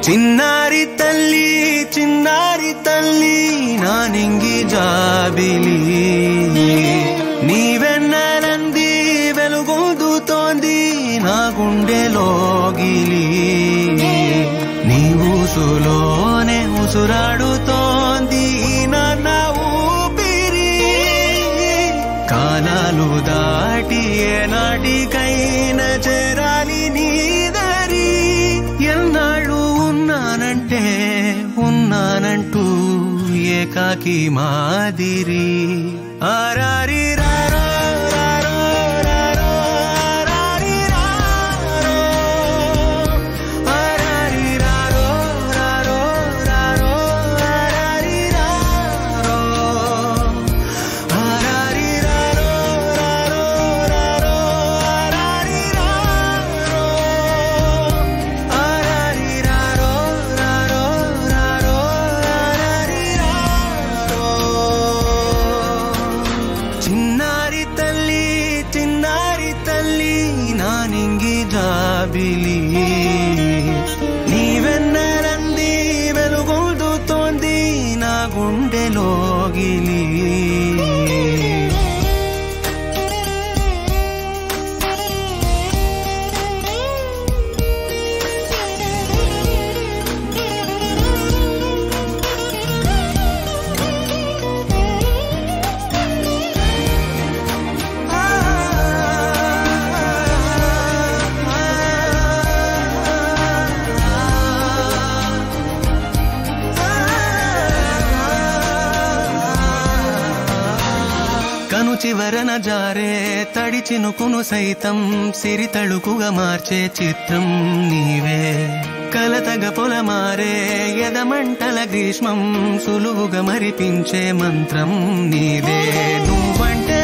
చిన్నారి తల్లి చిన్నారి తల్లి నా నింగి జాబిలి నీవెన్నరంది వెలుగొందుతోంది నా గుండెలోగిలి నీ ఊసులోనే ఉసురాడుతోంది నా ఊపిరి కాలాలు దాటి ఏనాటికైనా చేరాలి నీ దరి ఎన్నాళ్ళు ఉన్నానంటే ఉన్నానంటూ ఏకాకి మాదిరి ఆరారి రారో, రారో, రారో, ఆరారి రారో. ఆరారి రారో, రారో, రారో, ఆరారి రారో. ఆరారి రారో, రారో, రారో, ఆరారి రారో. ఆరారి రారో, రారో, రారో, ఆరారి రారో. చిన్నారి తల్లి చిన్నారి తల్లి నా నింగి జాబిలి నీవెన్నరంది వెలుగొందుతోంది నా గుండెలోగిలి కను చివరన జారే తడి చినుకును సైతం సిరి తళుకుగా మార్చే చిత్రం నీవే కలతగ పొలమారే ఎదమంటల గ్రీష్మం సులువుగా మరిపించే మంత్రం నీదే నువ్వంటే